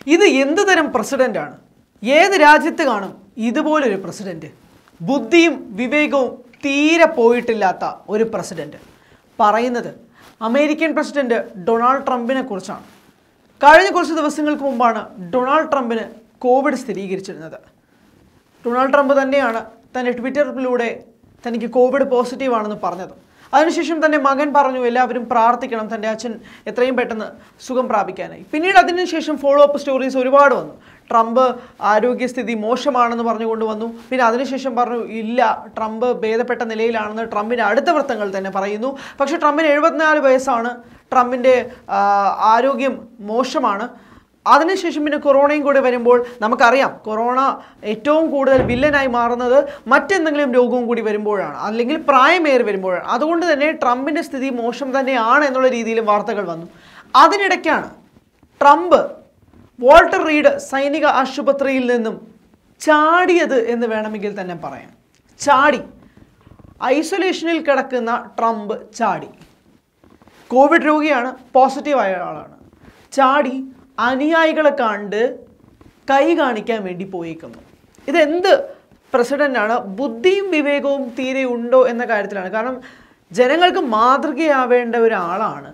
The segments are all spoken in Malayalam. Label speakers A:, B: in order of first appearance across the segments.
A: ഇത് എന്ത് തരം പ്രസിഡന്റാണ് ഏത് രാജ്യത്ത് കാണും ഇതുപോലൊരു പ്രസിഡന്റ് ബുദ്ധിയും വിവേകവും തീരെ പോയിട്ടില്ലാത്ത ഒരു പ്രസിഡന്റ് പറയുന്നത് അമേരിക്കൻ പ്രസിഡന്റ് ഡൊണാൾഡ് ട്രംപിനെ കുറിച്ചാണ് കഴിഞ്ഞ കുറച്ച് ദിവസങ്ങൾക്ക് മുമ്പാണ് ഡൊണാൾഡ് ട്രംപിന് കോവിഡ് സ്ഥിരീകരിച്ചിരുന്നത് ഡൊണാൾഡ് ട്രംപ് തന്നെയാണ് തൻ്റെ ട്വിറ്ററിലൂടെ തനിക്ക് കോവിഡ് പോസിറ്റീവ് ആണെന്ന് പറഞ്ഞത് അതിനുശേഷം തൻ്റെ മകൻ പറഞ്ഞു എല്ലാവരും പ്രാർത്ഥിക്കണം തൻ്റെ അച്ഛൻ എത്രയും പെട്ടെന്ന് സുഖം പ്രാപിക്കാനായി പിന്നീട് അതിനുശേഷം ഫോളോ അപ്പ് സ്റ്റോറീസ് ഒരുപാട് വന്നു ട്രംപ് ആരോഗ്യസ്ഥിതി മോശമാണെന്ന് പറഞ്ഞുകൊണ്ട് വന്നു പിന്നെ അതിനുശേഷം പറഞ്ഞു ഇല്ല ട്രംപ് ഭേദപ്പെട്ട നിലയിലാണെന്ന് ട്രംപിൻ്റെ അടുത്ത വൃത്തങ്ങൾ തന്നെ പറയുന്നു പക്ഷേ ട്രംപിന് എഴുപത്തിനാല് വയസ്സാണ് ട്രംപിൻ്റെ ആ, ആരോഗ്യം മോശമാണ് അതിനുശേഷം പിന്നെ കൊറോണയും കൂടി വരുമ്പോൾ നമുക്കറിയാം കൊറോണ ഏറ്റവും കൂടുതൽ വില്ലനായി മാറുന്നത് മറ്റെന്തെങ്കിലും രോഗവും കൂടി വരുമ്പോഴാണ് അല്ലെങ്കിൽ പ്രായമേറി വരുമ്പോഴാണ് അതുകൊണ്ട് തന്നെ ട്രംപിൻ്റെ സ്ഥിതി മോശം തന്നെയാണ് എന്നുള്ള രീതിയിലും വാർത്തകൾ വന്നു അതിനിടയ്ക്കാണ് ട്രംപ് വോൾട്ടർ റീഡ് സൈനിക ആശുപത്രിയിൽ നിന്നും ചാടിയത് എന്ന് വേണമെങ്കിൽ തന്നെ പറയാം ചാടി ഐസൊലേഷനിൽ കിടക്കുന്ന ട്രംപ് ചാടി കോവിഡ് രോഗിയാണ് പോസിറ്റീവായ ആളാണ് ചാടി അനുയായികളെ കണ്ട് കൈ കാണിക്കാൻ വേണ്ടി പോയേക്കുന്നു ഇതെന്ത് പ്രസിഡന്റാണ് ബുദ്ധിയും വിവേകവും തീരെ ഉണ്ടോ എന്ന കാര്യത്തിലാണ് കാരണം ജനങ്ങൾക്ക് മാതൃകയാവേണ്ട ഒരാളാണ്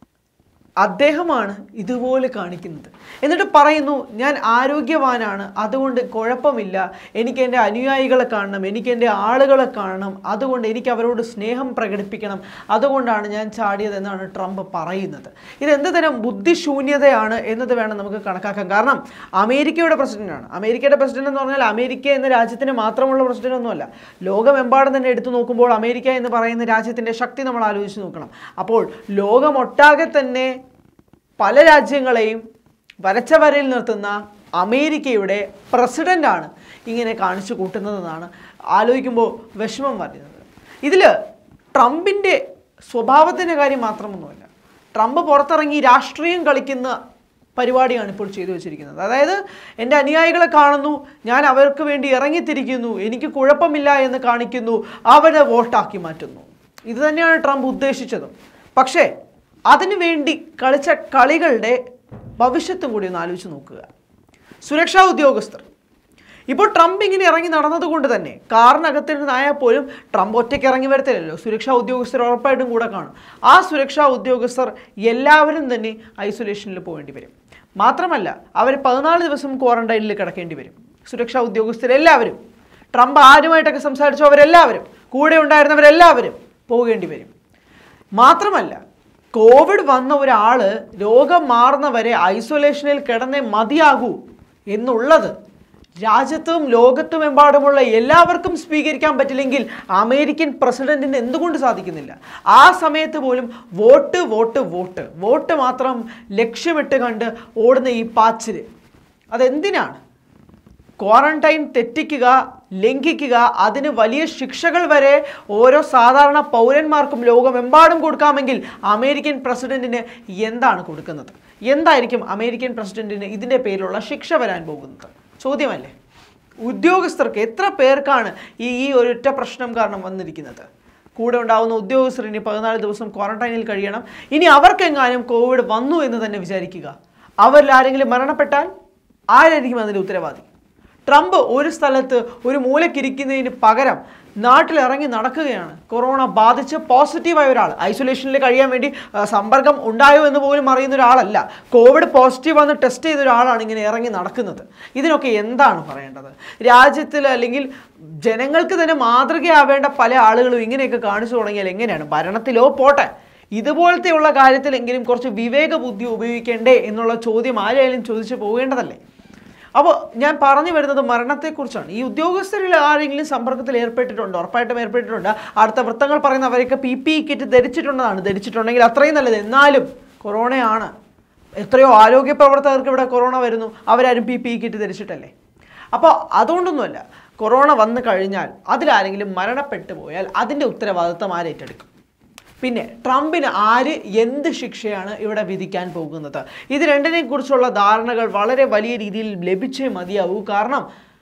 A: അദ്ദേഹമാണ് ഇതുപോലെ കാണിക്കുന്നത് എന്നിട്ട് പറയുന്നു ഞാൻ ആരോഗ്യവാനാണ് അതുകൊണ്ട് കുഴപ്പമില്ല എനിക്ക് എൻ്റെ അനുയായികളെ കാണണം എനിക്ക് എൻ്റെ ആളുകളെ കാണണം അതുകൊണ്ട് എനിക്ക് അവരോട് സ്നേഹം പ്രകടിപ്പിക്കണം അതുകൊണ്ടാണ് ഞാൻ ചാടിയതെന്നാണ് ട്രംപ് പറയുന്നത് ഇതെന്ത് തരം ബുദ്ധിശൂന്യതയാണ് എന്നത് വേണം നമുക്ക് കണക്കാക്കാൻ കാരണം അമേരിക്കയുടെ പ്രസിഡന്റാണ് അമേരിക്കയുടെ പ്രസിഡന്റ് എന്ന് പറഞ്ഞാൽ അമേരിക്ക എന്ന രാജ്യത്തിന് മാത്രമുള്ള പ്രസിഡന്റ് ഒന്നുമല്ല ലോകമെമ്പാടും തന്നെ എടുത്തു നോക്കുമ്പോൾ അമേരിക്ക എന്ന് പറയുന്ന രാജ്യത്തിൻ്റെ ശക്തി നമ്മൾ ആലോചിച്ച് നോക്കണം അപ്പോൾ ലോകമൊട്ടാകെ തന്നെ പല രാജ്യങ്ങളെയും വരച്ച വരയിൽ നിർത്തുന്ന അമേരിക്കയുടെ പ്രസിഡൻ്റാണ് ഇങ്ങനെ കാണിച്ചു കൂട്ടുന്നതെന്നാണ് ആലോചിക്കുമ്പോൾ വിഷമം വരുന്നത് ഇതിൽ ട്രംപിൻ്റെ സ്വഭാവത്തിൻ്റെ കാര്യം മാത്രമൊന്നുമല്ല ട്രംപ് പുറത്തിറങ്ങി രാഷ്ട്രീയം കളിക്കുന്ന പരിപാടിയാണ് ഇപ്പോൾ ചെയ്തു വെച്ചിരിക്കുന്നത് അതായത് എൻ്റെ അനുയായികളെ കാണുന്നു ഞാൻ അവർക്ക് വേണ്ടി ഇറങ്ങിത്തിരിക്കുന്നു എനിക്ക് കുഴപ്പമില്ല എന്ന് കാണിക്കുന്നു അവരെ വോട്ടാക്കി മാറ്റുന്നു ഇത് തന്നെയാണ് ട്രംപ് ഉദ്ദേശിച്ചതും പക്ഷേ അതിനു വേണ്ടി കളിച്ച കളികളുടെ ഭവിഷ്യത്തും കൂടി ഒന്ന് ആലോചിച്ച് നോക്കുക സുരക്ഷാ ഉദ്യോഗസ്ഥർ ഇപ്പോൾ ട്രംപ് ഇങ്ങനെ ഇറങ്ങി നടന്നതുകൊണ്ട് തന്നെ കാറിനകത്തിരുന്നായാൽ പോലും ട്രംപ് ഒറ്റയ്ക്ക് ഇറങ്ങി വരത്തില്ലല്ലോ സുരക്ഷാ ഉദ്യോഗസ്ഥർ ഉറപ്പായിട്ടും കൂടെ കാണും ആ സുരക്ഷാ ഉദ്യോഗസ്ഥർ എല്ലാവരും തന്നെ ഐസൊലേഷനിൽ പോകേണ്ടി വരും മാത്രമല്ല അവർ പതിനാല് ദിവസം ക്വാറന്റൈനിൽ കിടക്കേണ്ടി വരും സുരക്ഷാ ഉദ്യോഗസ്ഥരെല്ലാവരും ട്രംപ് ആരുമായിട്ടൊക്കെ സംസാരിച്ചു അവരെല്ലാവരും കൂടെ ഉണ്ടായിരുന്നവരെല്ലാവരും പോകേണ്ടി വരും മാത്രമല്ല കോവിഡ് വന്ന ഒരാൾ രോഗം മാറുന്നവരെ ഐസൊലേഷനിൽ കിടന്നേ മതിയാകൂ എന്നുള്ളത് രാജ്യത്തും ലോകത്തുമെമ്പാടുമുള്ള എല്ലാവർക്കും സ്വീകരിക്കാൻ പറ്റില്ലെങ്കിൽ അമേരിക്കൻ പ്രസിഡന്റിന് എന്തുകൊണ്ട് സാധിക്കുന്നില്ല ആ സമയത്ത് പോലും വോട്ട് വോട്ട് വോട്ട് വോട്ട് മാത്രം ലക്ഷ്യമിട്ട് കണ്ട് ഓടുന്ന ഈ പാച്ചില് അതെന്തിനാണ് ക്വാറന്റൈൻ തെറ്റിക്കുക ലംഘിക്കുക അതിന് വലിയ ശിക്ഷകൾ വരെ ഓരോ സാധാരണ പൗരന്മാർക്കും ലോകമെമ്പാടും കൊടുക്കാമെങ്കിൽ അമേരിക്കൻ പ്രസിഡന്റിന് എന്താണ് കൊടുക്കുന്നത് എന്തായിരിക്കും അമേരിക്കൻ പ്രസിഡന്റിന് ഇതിൻ്റെ പേരിലുള്ള ശിക്ഷ വരാൻ പോകുന്നത് ചോദ്യമല്ലേ ഉദ്യോഗസ്ഥർക്ക് എത്ര പേർക്കാണ് ഈ ഈ ഒരൊറ്റ പ്രശ്നം കാരണം വന്നിരിക്കുന്നത് കൂടെ ഉണ്ടാവുന്ന ഉദ്യോഗസ്ഥർ ഇനി പതിനാല് ദിവസം ക്വാറന്റൈനിൽ കഴിയണം ഇനി അവർക്കെങ്ങാനും കോവിഡ് വന്നു എന്ന് തന്നെ വിചാരിക്കുക അവരിൽ ആരെങ്കിലും മരണപ്പെട്ടാൽ ആരായിരിക്കും അതിൻ്റെ ഉത്തരവാദി ട്രംപ് ഒരു സ്ഥലത്ത് ഒരു മൂലക്കിരിക്കുന്നതിന് പകരം നാട്ടിൽ ഇറങ്ങി നടക്കുകയാണ് കൊറോണ ബാധിച്ച് പോസിറ്റീവായ ഒരാൾ ഐസൊലേഷനിൽ കഴിയാൻ വേണ്ടി ആ, സമ്പർക്കം ഉണ്ടായോ എന്ന് പോലും അറിയുന്ന ഒരാളല്ല കോവിഡ് പോസിറ്റീവ് വന്ന് ടെസ്റ്റ് ചെയ്ത ഒരാളാണ് ഇങ്ങനെ ഇറങ്ങി നടക്കുന്നത് ഇതിനൊക്കെ എന്താണ് പറയേണ്ടത് രാജ്യത്തിൽ അല്ലെങ്കിൽ ജനങ്ങൾക്ക് തന്നെ മാതൃകയാവേണ്ട പല ആളുകളും ഇങ്ങനെയൊക്കെ കാണിച്ചു തുടങ്ങിയാൽ എങ്ങനെയാണ് ഭരണത്തിലോ പോട്ടെ ഇതുപോലത്തെയുള്ള കാര്യത്തിലെങ്കിലും കുറച്ച് വിവേക ബുദ്ധി ഉപയോഗിക്കേണ്ടേ എന്നുള്ള ചോദ്യം ആരായാലും ചോദിച്ചു പോകേണ്ടതല്ലേ അപ്പോൾ ഞാൻ പറഞ്ഞു വരുന്നത് മരണത്തെക്കുറിച്ചാണ് ഈ ഉദ്യോഗസ്ഥരിൽ ആരെങ്കിലും സമ്പർക്കത്തിൽ ഏർപ്പെട്ടിട്ടുണ്ടോ ഉറപ്പായിട്ടും ഏർപ്പെട്ടിട്ടുണ്ട് അടുത്ത വൃത്തങ്ങൾ പറയുന്ന അവരൊക്കെ പി പി കിറ്റ് ധരിച്ചിട്ടുള്ളതാണ് ധരിച്ചിട്ടുണ്ടെങ്കിൽ അത്രയും നല്ലത് എന്നാലും കൊറോണയാണ് എത്രയോ ആരോഗ്യ പ്രവർത്തകർക്ക് ഇവിടെ കൊറോണ വരുന്നു അവരാരും പി പി കിറ്റ് ധരിച്ചിട്ടല്ലേ അപ്പോൾ അതുകൊണ്ടൊന്നുമല്ല കൊറോണ വന്നു കഴിഞ്ഞാൽ അതിലാരെങ്കിലും മരണപ്പെട്ടു പോയാൽ അതിൻ്റെ ഉത്തരവാദിത്തം ആരേറ്റെടുക്കും പിന്നെ ട്രംപിന് ആര് എന്ത് ശിക്ഷയാണ് ഇവിടെ വിധിക്കാൻ പോകുന്നത് ഇത് രണ്ടിനെ കുറിച്ചുള്ള ധാരണകൾ വളരെ വലിയ രീതിയിൽ ലഭിച്ചേ മതിയാവൂ കാരണം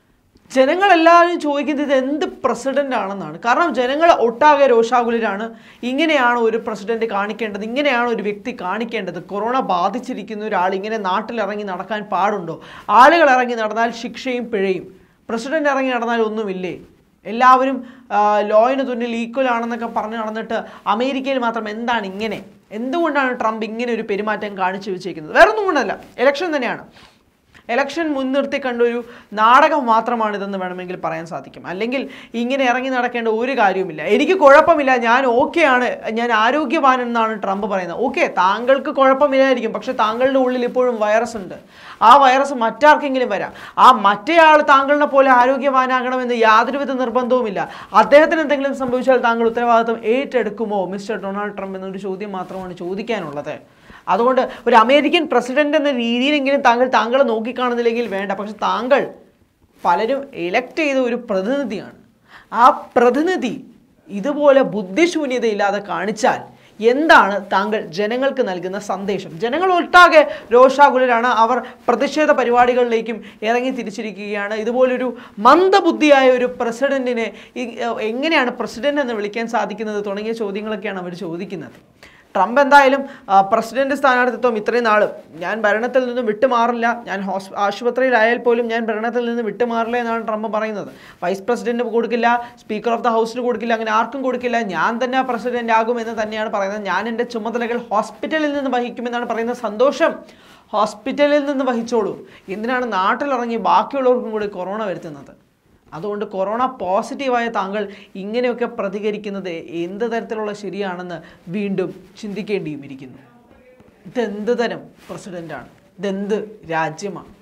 A: ജനങ്ങളെല്ലാവരും ചോദിക്കുന്നത് ഇത് എന്ത് പ്രസിഡന്റ് ആണെന്നാണ് കാരണം ജനങ്ങൾ ഒട്ടാകെ രോഷാകുലരാണ് ഇങ്ങനെയാണ് ഒരു പ്രസിഡന്റ് കാണിക്കേണ്ടത് ഇങ്ങനെയാണ് ഒരു വ്യക്തി കാണിക്കേണ്ടത് കൊറോണ ബാധിച്ചിരിക്കുന്ന ഒരാൾ ഇങ്ങനെ നാട്ടിലിറങ്ങി നടക്കാൻ പാടുണ്ടോ ആളുകൾ ഇറങ്ങി നടന്നാൽ ശിക്ഷയും പിഴയും പ്രസിഡന്റ് ഇറങ്ങി നടന്നാൽ ഒന്നുമില്ലേ എല്ലാവരും ആ, ലോയിന് തുന്നിൽ ഈക്വൽ ആണെന്നൊക്കെ പറഞ്ഞ് നടന്നിട്ട് അമേരിക്കയിൽ മാത്രം എന്താണ് ഇങ്ങനെ എന്തുകൊണ്ടാണ് ട്രംപ് ഇങ്ങനെ ഒരു പെരുമാറ്റം കാണിച്ചു വെച്ചേക്കുന്നത് വേറെ ഒന്നും കൊണ്ടല്ല ഇലക്ഷൻ തന്നെയാണ് ഇലക്ഷൻ മുൻനിർത്തി കണ്ട ഒരു നാടകം മാത്രമാണിതെന്ന് വേണമെങ്കിൽ പറയാൻ സാധിക്കും അല്ലെങ്കിൽ ഇങ്ങനെ ഇറങ്ങി നടക്കേണ്ട ഒരു കാര്യവുമില്ല എനിക്ക് കുഴപ്പമില്ല ഞാൻ ഓക്കെയാണ് ഞാൻ ആരോഗ്യവാൻ എന്നാണ് ട്രംപ് പറയുന്നത് ഓക്കെ താങ്കൾക്ക് കുഴപ്പമില്ലായിരിക്കും പക്ഷെ താങ്കളുടെ ഉള്ളിൽ ഇപ്പോഴും വൈറസ് ഉണ്ട് ആ വൈറസ് മറ്റാർക്കെങ്കിലും വരാം ആ മറ്റേയാൾ താങ്കളിനെ പോലെ ആരോഗ്യവാനാകണമെന്ന് യാതൊരുവിധ നിർബന്ധവുമില്ല അദ്ദേഹത്തിന് എന്തെങ്കിലും സംഭവിച്ചാൽ താങ്കൾ ഉത്തരവാദിത്വം ഏറ്റെടുക്കുമോ മിസ്റ്റർ ഡൊണാൾഡ് ട്രംപ് എന്നൊരു ചോദ്യം മാത്രമാണ് ചോദിക്കാനുള്ളത് അതുകൊണ്ട് ഒരു അമേരിക്കൻ പ്രസിഡന്റ് എന്ന രീതിയിലെങ്കിലും താങ്കൾ താങ്കളെ നോക്കിക്കാണുന്നില്ലെങ്കിൽ വേണ്ട പക്ഷെ താങ്കൾ പലരും ഇലക്ട് ചെയ്ത ഒരു പ്രതിനിധിയാണ് ആ പ്രതിനിധി ഇതുപോലെ ബുദ്ധിശൂന്യതയില്ലാതെ കാണിച്ചാൽ എന്താണ് താങ്കൾ ജനങ്ങൾക്ക് നൽകുന്ന സന്ദേശം ജനങ്ങൾ ഒട്ടാകെ രോഷാകുലരാണ് അവർ പ്രതിഷേധ പരിപാടികളിലേക്കും ഇറങ്ങി തിരിച്ചിരിക്കുകയാണ് ഇതുപോലൊരു മന്ദബുദ്ധിയായ ഒരു പ്രസിഡന്റിനെ ഈ- എങ്ങനെയാണ് പ്രസിഡന്റ് എന്ന് വിളിക്കാൻ സാധിക്കുന്നത് തുടങ്ങിയ ചോദ്യങ്ങളൊക്കെയാണ് അവർ ചോദിക്കുന്നത് ട്രംപ് എന്തായാലും ആ, പ്രസിഡന്റ് സ്ഥാനാർത്ഥിത്വം ഇത്രയും നാളും ഞാൻ ഭരണത്തിൽ നിന്നും വിട്ടുമാറില്ല ഞാൻ ഹോസ് ആശുപത്രിയിലായാൽ പോലും ഞാൻ ഭരണത്തിൽ നിന്ന് വിട്ടുമാറില്ല എന്നാണ് ട്രംപ് പറയുന്നത് വൈസ് പ്രസിഡന്റ് കൊടുക്കില്ല സ്പീക്കർ ഓഫ് ദ ഹൗസിന് കൊടുക്കില്ല അങ്ങനെ ആർക്കും കൊടുക്കില്ല ഞാൻ തന്നെ പ്രസിഡന്റ് ആകും എന്ന് തന്നെയാണ് പറയുന്നത് ഞാൻ എൻ്റെ ചുമതലകൾ ഹോസ്പിറ്റലിൽ നിന്ന് വഹിക്കുമെന്നാണ് പറയുന്നത് സന്തോഷം ഹോസ്പിറ്റലിൽ നിന്ന് വഹിച്ചോളൂ എന്തിനാണ് നാട്ടിലിറങ്ങി ബാക്കിയുള്ളവർക്കും കൂടി കൊറോണ വരുത്തുന്നത് അതുകൊണ്ട് കൊറോണ പോസിറ്റീവായ താങ്കൾ ഇങ്ങനെയൊക്കെ പ്രതികരിക്കുന്നത് എന്ത് തരത്തിലുള്ള ശരിയാണെന്ന് വീണ്ടും ചിന്തിക്കേണ്ടിയും ഇരിക്കുന്നു ഇതെന്ത് തരം പ്രസിഡൻ്റാണ് ഇതെന്ത് രാജ്യമാണ്